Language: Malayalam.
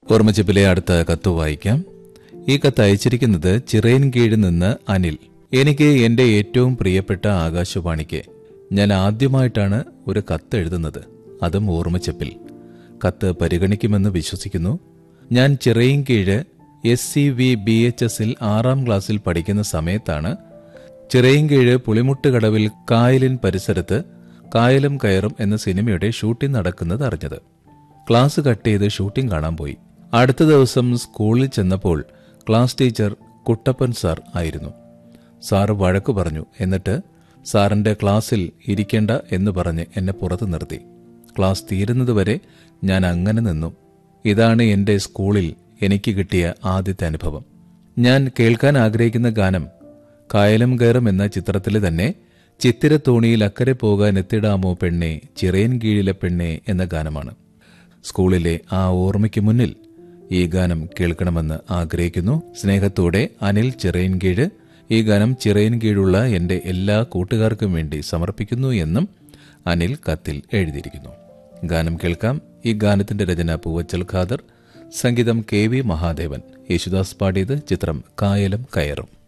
ഓർമ്മച്ചപ്പിലെ അടുത്ത കത്ത് വായിക്കാം ഈ കത്ത് അയച്ചിരിക്കുന്നത് ചിറയൻ കീഴിൽ നിന്ന് അനിൽ എനിക്ക് എന്റെ ഏറ്റവും പ്രിയപ്പെട്ട ആകാശവാണിക്ക് ഞാൻ ആദ്യമായിട്ടാണ് ഒരു കത്ത് എഴുതുന്നത് അതും ഓർമ്മച്ചപ്പിൽ കത്ത് പരിഗണിക്കുമെന്ന് വിശ്വസിക്കുന്നു ഞാൻ Chirayinkeezhu S C V B H എസിൽ ആറാം ക്ലാസ്സിൽ പഠിക്കുന്ന സമയത്താണ് ചിറയൻകീഴ് പുളിമുട്ടുകടവിൽ കായലിൻ പരിസരത്ത് കായലും കയറും എന്ന സിനിമയുടെ ഷൂട്ടിംഗ് നടക്കുന്നത് അറിഞ്ഞത് ക്ലാസ് കട്ട് ചെയ്ത് ഷൂട്ടിംഗ് കാണാൻ പോയി അടുത്ത ദിവസം സ്കൂളിൽ ചെന്നപ്പോൾ ക്ലാസ് ടീച്ചർ കുട്ടപ്പൻ സാർ ആയിരുന്നു സാറ് വഴക്കു പറഞ്ഞു എന്നിട്ട് സാറിന്റെ ക്ലാസ്സിൽ ഇരിക്കേണ്ട എന്ന് പറഞ്ഞ് എന്നെ പുറത്തു നിർത്തി ക്ലാസ് തീരുന്നതുവരെ ഞാൻ അങ്ങനെ നിന്നു ഇതാണ് എന്റെ സ്കൂളിൽ എനിക്ക് കിട്ടിയ ആദ്യത്തെ അനുഭവം ഞാൻ കേൾക്കാൻ ആഗ്രഹിക്കുന്ന ഗാനം കായലും കയറും എന്ന ചിത്രത്തിലെ തന്നെ ചിത്തിരത്തോണിയിൽ അക്കരെ പോകാൻ എത്തിടാമോ പെണ്ണെ ചിറയൻ കീഴിലെ പെണ്ണെ എന്ന ഗാനമാണ് സ്കൂളിലെ ആ ഓർമ്മയ്ക്ക് മുന്നിൽ ഈ ഗാനം കേൾക്കണമെന്ന് ആഗ്രഹിക്കുന്നു സ്നേഹത്തോടെ അനിൽ ചിറയൻകീഴ് ഈ ഗാനം ചിറയൻകീഴുള്ള എന്റെ എല്ലാ കൂട്ടുകാർക്കും വേണ്ടി സമർപ്പിക്കുന്നു എന്നും അനിൽ കത്തിൽ എഴുതിയിരിക്കുന്നു ഗാനം കേൾക്കാം ഈ ഗാനത്തിന്റെ രചന പൂവച്ചൽ ഖാദർ സംഗീതം കെ വി മഹാദേവൻ യേശുദാസ് പാടിയത് ചിത്രം കായലും കയറും